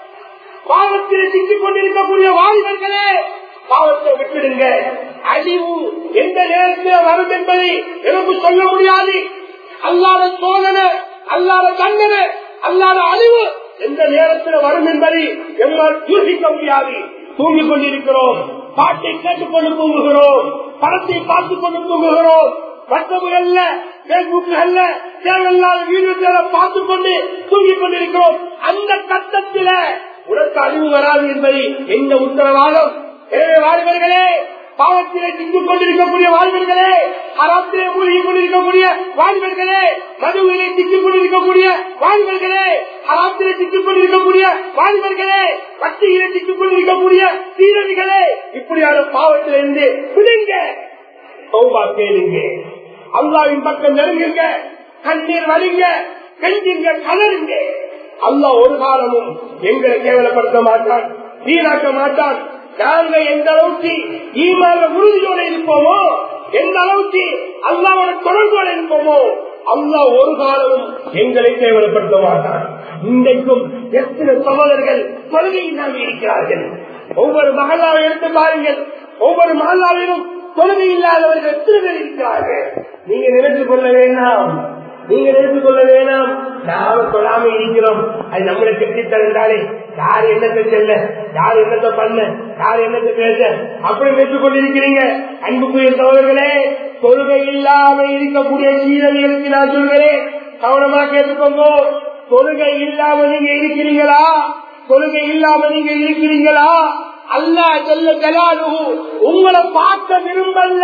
பாவத்தில் சிக்கிக் கொண்டிருக்கக்கூடிய வாலிபர்களே பாவத்தை விட்டுடுங்க அழிவு எந்த நேரத்தில் வரும் என்பதை எனக்கு சொல்ல முடியாது அல்லாத சோதனை அல்லாத தண்டனை அல்லாத அழிவு எந்த நேரத்தில் வரும் என்பதை எம்மால் யூசிக்க முடியாது தூங்கிக் கொண்டிருக்கிறோம் பாட்டை கேட்டுக்கொண்டு தூங்குகிறோம் படத்தை பார்த்துக் கொண்டு தூங்குகிறோம் மற்றவர்கள்ல பேஸ்புக்ல தேவையில்லாத வீடியோக்களை பார்த்துக் கொண்டு தூங்கிக் கொண்டிருக்கிறோம் அந்த கட்டத்தில உனக்கு அழிவு வராது என்பதை எந்த உத்தரவாதம் எனவே வாழ்வர்களே பாவத்திலே சிக்கிக் கொண்டிருக்கக்கூடிய வாழ்வர்களே அறத்திலே மூழ்கி கொண்டிருக்கக்கூடிய வாழ்வர்களே மதுவிலே சிக்கிக் கொண்டிருக்கக்கூடிய வாழ்வர்களே அறத்திலே சிக்கிக் கொண்டிருக்கக்கூடிய வாழ்வர்களே பக்தியிலே சிக்கிக் கொண்டிருக்கக்கூடிய சீரணிகளே இப்படியான பாவத்திலிருந்து பிடிங்க சௌபா கேளுங்க அல்லாவின் பக்கம் நெருங்குங்க கண்ணீர் வலிங்க கெஞ்சுங்க கலருங்க அல்லாஹ் ஒரு காலமும் எங்களை கேவலப்படுத்த மாட்டான் வீணாக்க மாட்டான் நாங்க எந்த அளவுக்கு ஈமான உறுதியோட இருப்போமோ எந்த அளவுக்கு அல்லாவோட தொடர்போட இருப்போமோ அல்லாஹ் ஒரு காலமும் எங்களை கேவலப்படுத்த மாட்டான் இன்றைக்கும் எத்தனை சகோதரர்கள் தொழுகை இல்லாமல் இருக்கிறார்கள் ஒவ்வொரு மகளாவை எடுத்து பாருங்கள் ஒவ்வொரு மகளாவிலும் தொழுகை இல்லாதவர்கள் எத்தனை பேர் இருக்கிறார்கள் நீங்க நினைத்து கொள்ள வேண்டாம் நீங்க நினைத்து கொள்ள வேணாம் நாம சொல்லாம இருக்கிறோம் அது நம்மளை கட்டி தந்தாலே யார் என்னத்தை செல்ல யார் என்னத்தை பண்ண யார் என்னத்தை பேச அப்படி பேசிக் கொண்டிருக்கிறீங்க அன்புக்குரிய சகோதரர்களே தொழுகை இல்லாம இருக்கக்கூடிய சீரழிகளுக்கு நான் சொல்கிறேன் கவனமா கேட்டுக்கோங்க தொழுகை இல்லாம நீங்க இருக்கிறீங்களா தொழுகை இல்லாம நீங்க இருக்கிறீங்களா அல்லா செல்ல ஜலாலு உங்களை பார்க்க விரும்பல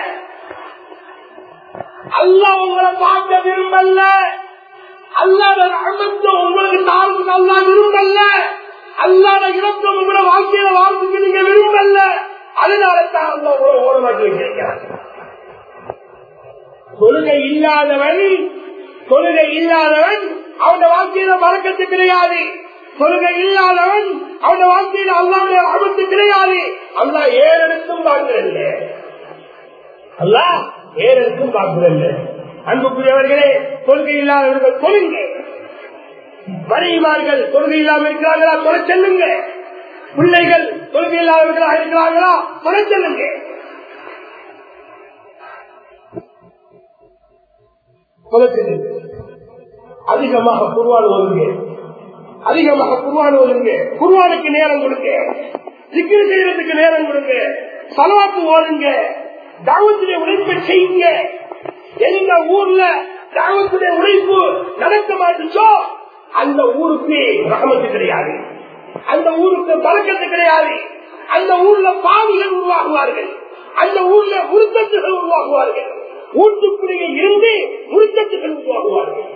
அல்லா உங்களை பார்க்க விரும்பல அல்லாத அமர்ந்து உங்களுக்கு தாழ்வு அல்லா விரும்பல அல்லாத இறக்கம் உங்களோட வாழ்க்கையில வாழ்க்கைக்கு நீங்க விரும்பல அதனால தான் அந்த உங்களை ஓரமாக்கி வச்சிருக்கிறார் தொழுகை இல்லாதவன் தொழுகை இல்லாதவன் அவன் வாழ்க்கையில வழக்கத்து கிடையாது தொழுகை இல்லாதவன் அவன் வாழ்க்கையில அல்லாவுடைய அழுத்து கிடையாது அல்லா ஏறெடுத்தும் பார்க்கிறல்ல அல்ல ஏறெடுத்தும் பார்க்கிறல்ல அன்புக்குரியவர்களே கொள்கை இல்லாதவர்கள் தொழுங்க வரையுமார்கள் கொள்கை இல்லாமல் இருக்கிறார்களா தொலை செல்லுங்க பிள்ளைகள் கொள்கை இல்லாதவர்களாக இருக்கிறார்களா தொலை செல்லுங்க தொலைச்செல்லுங்க அதிகமாக குருவான் ஓதுங்க அதிகமாக குருவான் ஓதுங்க குருவானுக்கு நேரம் கொடுங்க சிக்கிரி செய்யறதுக்கு நேரம் கொடுங்க சலவாக்கு ஓடுங்க தாவத்துடைய உழைப்பை செய்யுங்க எந்த ஊர்ல தாவத்துடைய உழைப்பு நடக்க மாட்டுச்சோ அந்த ஊருக்கு ரகமத்து கிடையாது அந்த ஊருக்கு பழக்கத்து கிடையாது அந்த ஊர்ல பாவிகள் உருவாகுவார்கள் அந்த ஊர்ல உருத்தத்துகள் உருவாகுவார்கள் ஊட்டுக்குள்ளே இருந்து உருத்தத்துகள் உருவாகுவார்கள்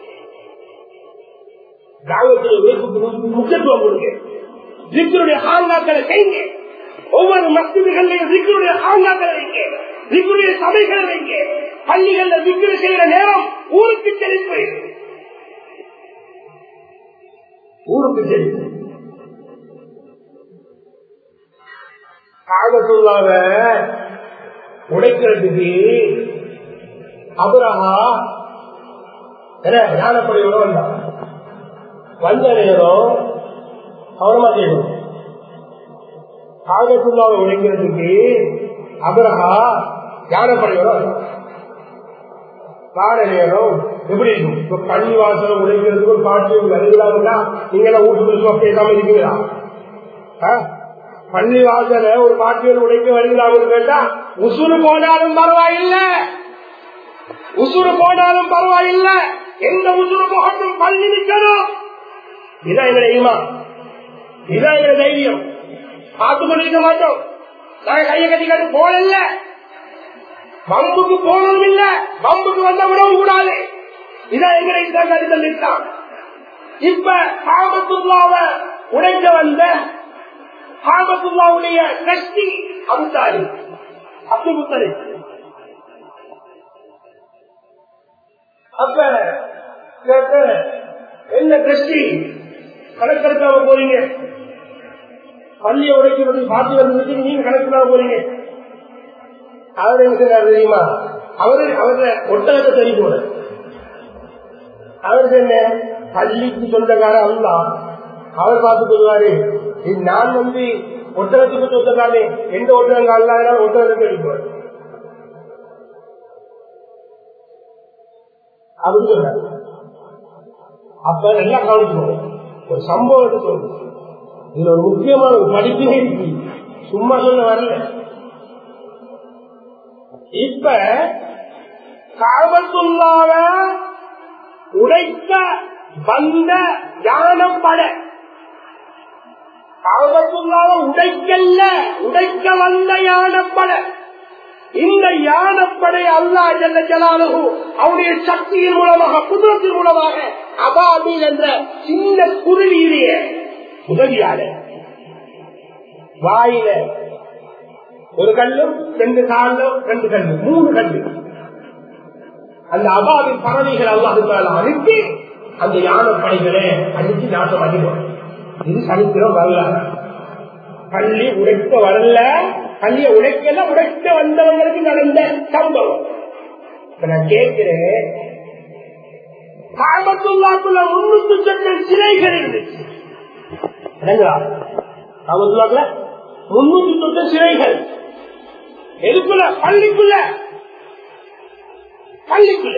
கிராமத்தில் உழைப்புக்கு முக்கியத்துவம் கொடுங்க ஜிக்கருடைய ஹாங்காக்களை செய்யுங்க ஒவ்வொரு மசிதிகளையும் ஜிக்கருடைய ஹாங்காக்களை வைங்க ஜிக்கருடைய சபைகளை வைங்க பள்ளிகள்ல ஜிக்கரு செய்யற நேரம் ஊருக்கு செழிப்பு ஊருக்கு செழிப்பு காகத்துள்ளாவ உடைக்கிறதுக்கு அபுரஹா ஞானப்படையோட வந்தான் வந்த நேரம் கவனமா செய்யணும் காகத்துள்ளாவை உடைக்கிறதுக்கு அபரஹா ஞானப்படையோட வந்தான் கால நேரம் எப்படி இருக்கும் இப்ப பள்ளி வாசலை உடைக்கிறதுக்கு ஒரு பாட்டு வருகிறாங்கன்னா நீங்க எல்லாம் வீட்டுக்குள்ள பேசாம இருக்கீங்களா பள்ளி வாசல ஒரு பாட்டியல் உடைக்க வருகிறாங்க கேட்டா உசுறு போனாலும் பரவாயில்லை உசுறு போனாலும் பரவாயில்லை எந்த உசுறு போகட்டும் பள்ளி நிற்கணும் இதான் எங்க தைரியமா இதான் எங்க தைரியம் பார்த்து கொண்டிருக்க மாட்டோம் நாங்க கையை கட்டிக்காட்டு போகல பம்புக்கு போனதும் இல்ல பம்புக்கு வந்த விடவும் கூடாது இதான் எங்க இதான் கருத்தல் நிற்கான் இப்ப காமத்துள்ளாவ உடைக்க வந்த காமத்துள்ளாவுடைய கஷ்டி அபுத்தாரி அப்துல் முத்தரி அப்ப கேட்ட என்ன திருஷ்டி கணக்கெடுக்காம போறீங்க பள்ளியை உடைக்க வந்து பார்த்து வந்து நீங்க கணக்கெடுக்காம போறீங்க அவர் என்ன செய்யறாரு தெரியுமா அவரு அவர ஒட்டகத்தை சரி போல அவர் என்ன பள்ளிக்கு சொந்தக்கார அல்ல அவர் பார்த்து சொல்லுவாரு நான் வந்து ஒட்டகத்துக்கு சொந்தக்காரே எந்த ஒட்டகம் அல்லாதனால ஒட்டகத்தை சரி போல அப்படின்னு சொல்றாரு அப்ப நல்லா கவனிச்சுக்கணும் ஒரு சம்பவத்தை சொல்லு இதுல ஒரு முக்கியமான ஒரு படிப்பினே இருக்கு சும்மா சொல்ல வரல இப்ப காபத்துள்ளாவ உடைக்க வந்த யானப்பட காபத்துள்ளாவ உடைக்கல்ல உடைக்க வந்த யானப்பட இந்த யானப்படை அல்லா ஜல்ல ஜலாலு அவருடைய சக்தியின் மூலமாக குதிரத்தின் மூலமாக அபாபில் என்ற சின்ன குருவியிலேய உதவியாளர் வாயில ஒரு கல்லு ரெண்டு காலு ரெண்டு கல்லு மூணு கல்லு அந்த அபாவின் பறவைகள் அல்லாஹால அனுப்பி அந்த யானைப்படைகளை அடிச்சு நாட்டம் அடிப்போம் இது சரித்திரம் வரல பள்ளி உடைக்க வரல பள்ளிய உடைக்கல உடைக்க வந்தவங்களுக்கு நடந்த சம்பவம் இப்ப நான் கேட்கிறேன் காமத்துள்ளாக்குள்ள முன்னூத்தி சொன்ன சிலைகள் இருந்துச்சு காமத்துள்ளாக்குள்ள முன்னூத்தி சொன்ன சிலைகள் எதுக்குள்ள பள்ளிக்குள்ள பள்ளிக்குள்ள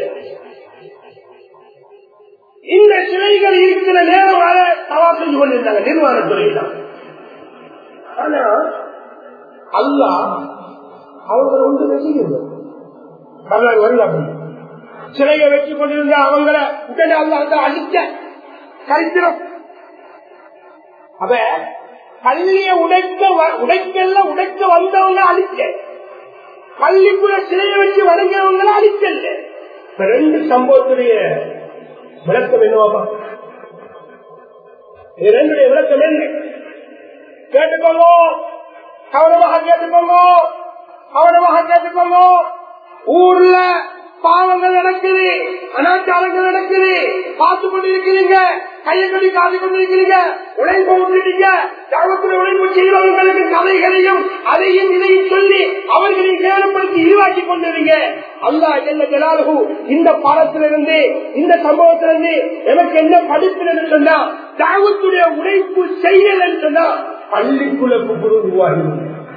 இந்த சிலைகள் இருக்கிற நேரம் வர தவா செஞ்சு கொண்டிருந்தாங்க நிர்வாகத்துறையில ஆனா அல்லா அவங்க ஒன்று ரசிக்கிறது வரலாறு வரல அப்படி சிலையை வச்சு கொண்டிருந்த அவங்கள உடனே அல்லா அழிக்க சரித்திரம் அப்ப பள்ளிய உடைக்க உடைக்கல உடைக்க வந்தவங்க அழிக்க பள்ளிக்குள்ள சிலையை வச்சு வணங்கினவங்கள அழிக்கல இப்ப ரெண்டு சம்பவத்துடைய விளக்கம் என்னவாப்பா இது ரெண்டுடைய விளக்கம் என்ன கேட்டுக்கோங்க கவனமாக கேட்டுக்கோங்க கவனமாக கேட்டுக்கோங்க ஊர்ல பாவங்கள் நடக்குது அனாச்சாரங்கள் நடக்குது பார்த்து கொண்டு இருக்கிறீங்க கையை கட்டி காத்து கொண்டு இருக்கிறீங்க உழைப்பு விட்டுட்டீங்க தகவத்தில் உழைப்பு செய்தவர்களுக்கு கதைகளையும் அதையும் இதையும் சொல்லி அவர்களை கேவலப்படுத்தி இழிவாக்கி கொண்டிருங்க அல்லா என்ன ஜனாலகு இந்த பாடத்திலிருந்து இந்த சம்பவத்திலிருந்து எனக்கு என்ன படிப்பில் சொன்னா தாவத்துடைய உழைப்பு செய்யல சொன்னா பள்ளிக்குள்ள குப்புறு உருவாகி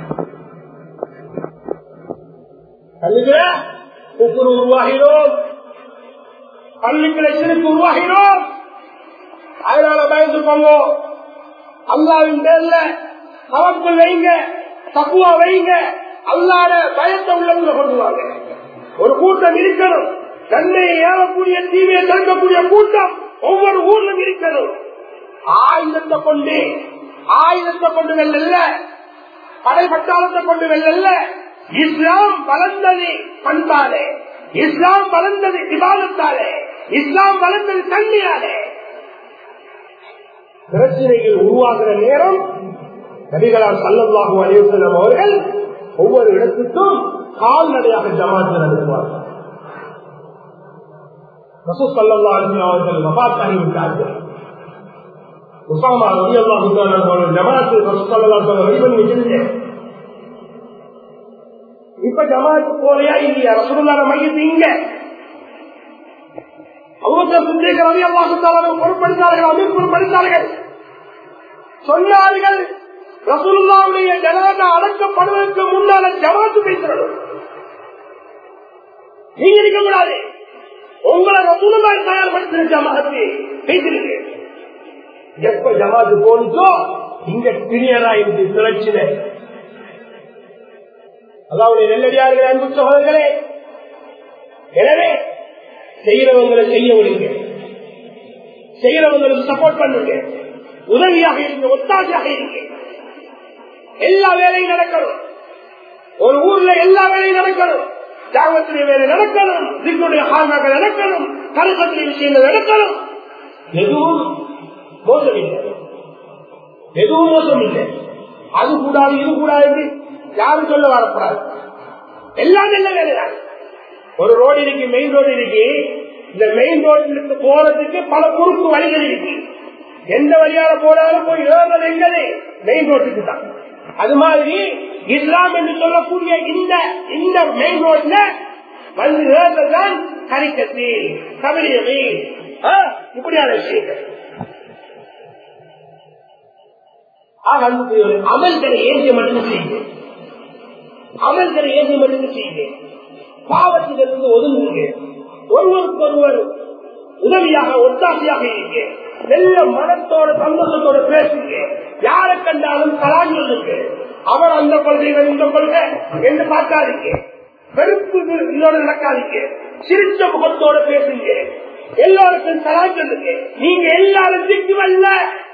பள்ளிக்குள்ள குப்புறு உருவாகிறோம் பள்ளிக்குள்ள சிறுக்கு உருவாகிறோம் அதனால பயந்துக்கோங்க அல்லாவின் பேர்ல தவக்குள் வைங்க தப்புவா வைங்க அல்லாத பயத்தை உள்ளவங்க கொண்டுவாங்க ஒரு கூட்டம் இருக்கணும் நன்மையை ஏறக்கூடிய தீமையை தடுக்கக்கூடிய கூட்டம் ஒவ்வொரு ஊர்லும் இருக்கணும் ஆயுதத்தை கொண்டு ஆயுதத்தை கொண்டு வெல்லல்ல படை பட்டாளத்தை கொண்டு வெல்லல்ல இஸ்லாம் வளர்ந்தது பண்பாலே இஸ்லாம் வளர்ந்தது விவாதத்தாலே இஸ்லாம் வளர்ந்தது தண்ணியாலே பிரச்சனைகள் உருவாகிற நேரம் நபிகளால் சல்லல்லாஹு அலிவசலம் அவர்கள் ஒவ்வொரு இடத்துக்கும் கால்நடையாக ஜமாத்து நடத்துவார்கள் ரசூ சல்லல்லா அலிஸ்லாம் அவர்கள் வபாத்தாகி விட்டார்கள் உசாமா ரவி அல்லாஹு ஜமாத்து ரசூ சல்லா ரெடி பண்ணி வச்சிருந்தேன் இப்ப ஜமாத்து போலையா இல்லையா ரசூலுல்லாஹ் மையத்து இங்க பொருட்படுத்தார்கள் அமைப்புப்படுத்தார்கள் சொன்னார்கள் ரசூலுல்லாவுடைய ஜனாதா அடக்கப்படுவதற்கு முன்னால ஜமாத்து பேசுறோம் நீங்க இருக்க கூடாது உங்களை ரசூலுல்லாய் தயார்படுத்தின ஜமாத்து பேசுறீங்க எப்ப ஜமாத்து போனுச்சோ இங்க கிளியரா இருந்து பிரச்சனை அதாவது நெல்லடியார்கள் அன்பு சகோதரர்களே எனவே செய்யறவங்களை செய்ய விடுங்க செய்யறவங்களுக்கு சப்போர்ட் பண்ணுங்க உதவியாக இருங்க ஒத்தாசையாக இருங்க எல்லா வேலையும் நடக்கணும் ஒரு ஊர்ல எல்லா வேலையும் நடக்கணும் தியாகத்திலே வேலை நடக்கணும் திக்குடைய ஹார்மாக நடக்கணும் கருக்கத்திலே விஷயங்கள் நடக்கணும் எதுவும் மோசம் இல்லை எதுவும் மோசம் இல்லை அது கூடாது இது கூடாது யாரும் சொல்ல வரக்கூடாது எல்லாம் நல்ல வேலைதான் ஒரு ரோடு இருக்கு மெயின் ரோடு இருக்கு இந்த மெயின் ரோடு போறதுக்கு பல குறுக்கு வழிகள் இருக்கு எந்த வழியால போனாலும் போய் ஏறது எங்கது மெயின் ரோட்டுக்கு தான் அது மாதிரி இஸ்லாம் என்று சொல்லக்கூடிய இந்த இந்த மெயின் ரோட்ல வந்து ஏறதான் கரிக்கத்தி கபடியவை இப்படியான விஷயங்கள் அமல்களை ஏற்றிய மட்டும் செய்யுங்க அமல்களை ஏற்றிய மட்டும் செய்யுங்க பாவத்திலிருந்து ஒதுங்குங்க ஒருவருக்கு ஒருவர் உதவியாக ஒத்தாசையாக இருங்க நல்ல மனத்தோட சந்தோஷத்தோட பேசுங்க யாரை கண்டாலும் கலான் சொல்லுங்க அவர் அந்த கொள்கைகள் இந்த கொள்கை என்று பார்க்காதீங்க வெறுப்பு இதோட நடக்காதீங்க சிரிச்ச முகத்தோட பேசுங்க எல்லாருக்கும் கலான் சொல்லுங்க நீங்க எல்லாரும் திக்குவல்ல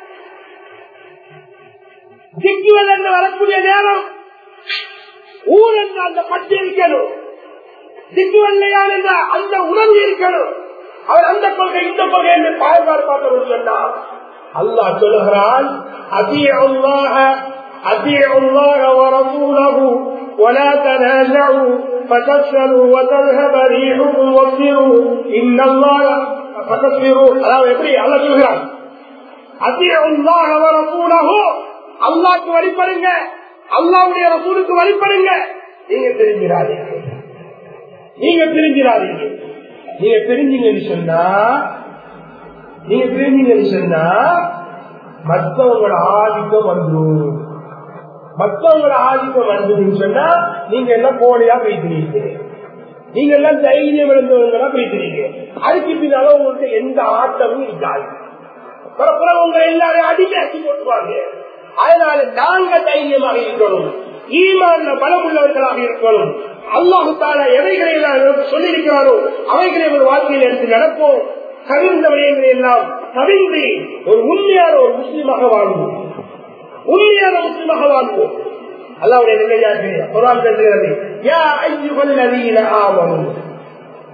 திக்குவல் என்று வரக்கூடிய நேரம் ஊர் என்ற அந்த பட்டு இருக்கணும் திக்குவல்லையான் என்ற அந்த உணர்வு இருக்கணும் அவர் அந்த கொள்கை இந்த கொள்கை என்று பாயபாடு பார்க்க சொன்னார் அல்லாஹ் சொல்லுகிறான் அதிய அல்லாஹ அதிய அல்லாஹ ورسوله ولا تنازعوا فتفشلوا وتذهب ريحكم واصبروا ان الله فتصبروا அதாவது எப்படி அல்லாஹ் சொல்கிறான் அதிய அல்லாஹ ورسوله அல்லாஹ்க்கு வழிபடுங்க அல்லாஹ்வுடைய ரசூலுக்கு வழிபடுங்க நீங்க தெரிஞ்சிடாதீங்க நீங்க பிரிஞ்சிடாதீங்க நீங்க பிரிஞ்சீங்கன்னு சொன்னா நீங்க பிரிஞ்சீங்கன்னு சொன்னா மற்றவங்களோட ஆதிக்கம் வந்துடும் மற்றவங்களோட ஆதிக்கம் வந்ததுன்னு சொன்னா நீங்க எல்லாம் கோழையா போய்க்கிறீங்க நீங்க எல்லாம் தைரியம் இருந்தவங்களா போய்க்கிறீங்க அதுக்கு பின்னால உங்களுக்கு எந்த ஆட்டமும் இருக்காது பிறப்புறம் உங்க எல்லாரையும் அடிமையாக்கி போட்டுவாங்க அதனால நாங்க தைரியமாக இருக்கணும் ஈமான்ல பலம் உள்ளவர்களாக இருக்கணும் அல்லாஹு தாலா எவைகளை சொல்லியிருக்கிறாரோ அவைகளை ஒரு வாழ்க்கையில் எடுத்து நடப்போம் கவிழ்ந்த விடயங்களை எல்லாம் கவிழ்ந்து ஒரு உண்மையான ஒரு முஸ்லீமாக வாழ்வோம் உண்மையான முஸ்லீமாக வாழ்வோம் அல்லாவுடைய நிலையாக குரான் பேசுகிறது யா ஐயுகள் நதியில ஆவணும்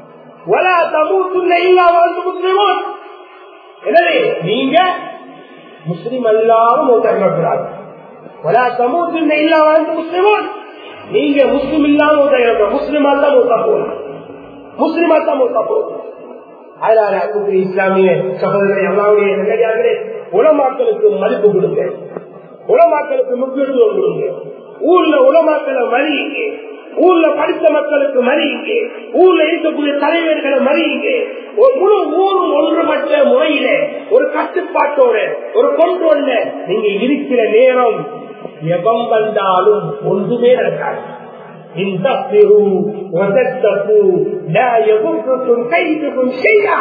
வலா தமூத்துள்ள இல்லா வாழ்ந்து முஸ்லிமோன் எனவே நீங்க முஸ்லிம் அல்லாமல் மூத்தாக்கப்படாது வலா சமூகத்தில் இல்லா வாழ்ந்து முஸ்லிமோன் நீங்க முஸ்லிம் இல்லாம மூத்தாக்க முஸ்லிம் அல்ல மூத்தா போகணும் முஸ்லிமா தான் மூத்தா போகணும் அதனால அன்புக்கு இஸ்லாமிய சகோதரரை அல்லாவுடைய நல்லடியார்களே உலமாக்களுக்கு மதிப்பு கொடுங்க உலமாக்களுக்கு முக்கியத்துவம் கொடுங்க ஊர்ல உலமாக்களை மதியுங்க ஊர்ல படித்த மக்களுக்கு மதியுங்க ஊர்ல இருக்கக்கூடிய தலைவர்களை மதியுங்க ஒரு முழு ஊரும் ஒன்றுபட்ட முறையில ஒரு கட்டுப்பாட்டோட ஒரு கொண்டோட நீங்க இருக்கிற நேரம் எவம் வந்தாலும் ஒன்றுமே நடக்காது إن تصبروا وتتقوا لا يضركم كيدكم شيئا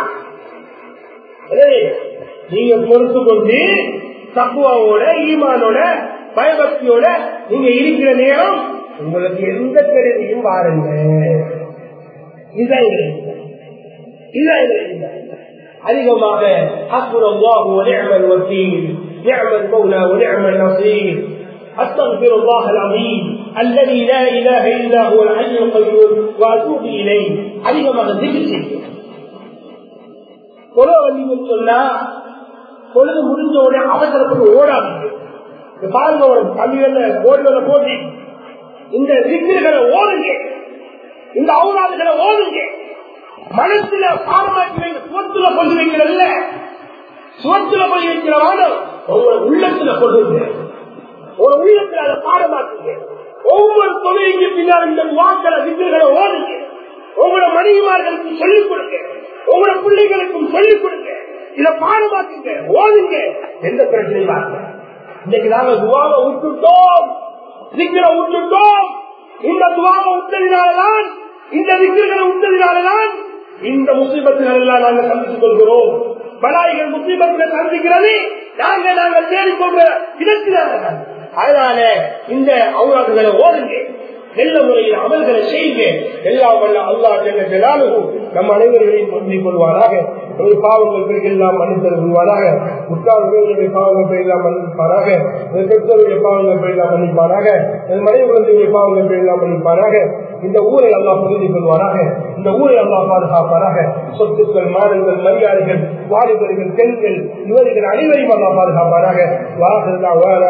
நீங்க பொறுத்து கொண்டு தக்குவாவோட ஈமானோட பயபக்தியோட நீங்க இருக்கிற நேரம் உங்களுக்கு எந்த கருதியும் பாருங்க அதிகமாக أستغفر الله العظيم الذي لا إله إلا هو الحي القيوم وأتوب إليه அதிகமாக திக்கு செய்யும் பொருள் சொன்னா பொழுது முடிஞ்ச உடனே அவசரப்பட்டு ஓடாதீங்க பாருங்க ஒரு பள்ளியில கோடுகளை போட்டி இந்த திக்குகளை ஓடுங்க இந்த அவுராதுகளை ஓடுங்க மனசுல பாரமாக்கி வைக்க சுவத்துல கொண்டு வைக்கிறல்ல சுவத்துல கொண்டு வைக்கிறவான உங்களை உள்ளத்துல கொண்டு வைக்கிறேன் ஒரு உள்ளத்தில் அதை பாடமாக்குங்க ஒவ்வொரு தொழிலுக்கு பின்னால் இந்த வாக்களை வித்துகளை ஓடுங்க உங்களோட மனைவிமார்களுக்கு சொல்லிக் கொடுங்க உங்களோட பிள்ளைகளுக்கும் சொல்லிக் கொடுங்க இதை பாடமாக்குங்க ஓடுங்க எந்த பிரச்சனையும் பார்க்க இன்னைக்கு நாங்க துவாவை விட்டுட்டோம் சிக்கலை விட்டுட்டோம் இந்த துவாவை விட்டதினாலதான் இந்த விக்கிரகளை விட்டதினாலதான் இந்த முஸ்லிமத்துகள் எல்லாம் நாங்கள் சந்தித்துக் கொள்கிறோம் பலாய்கள் முஸ்லிமத்தில் சந்திக்கிறது நாங்க நாங்கள் தேடிக்கொள்ற இடத்தினால அதனால இந்த அவுராதுகளை ஓடுங்க நல்ல முறையில் அமல்களை செய்யுங்க எல்லாம் வல்ல அல்லா செல்ல ஜலாலுகும் நம் அனைவர்களையும் பொருந்திக் கொள்வாராக ஒரு பாவங்கள் எல்லாம் மன்னித்தல் கொள்வாராக உட்கார்ந்தவர்களுடைய பாவங்கள் எல்லாம் மன்னிப்பாராக பெற்றோருடைய பாவங்கள் எல்லாம் மன்னிப்பாராக மனைவி குழந்தைகளுடைய பாவங்கள் எல்லாம் மன்னிப்பாராக இந்த ஊரை அல்லா பொருந்திக் கொள்வாராக இந்த ஊரை அல்லா பாதுகாப்பாராக சொத்துக்கள் மாதங்கள் மரியாதைகள் வாலிபர்கள் பெண்கள் இவர்கள் அனைவரையும் அல்லா பாதுகாப்பாராக வாசல்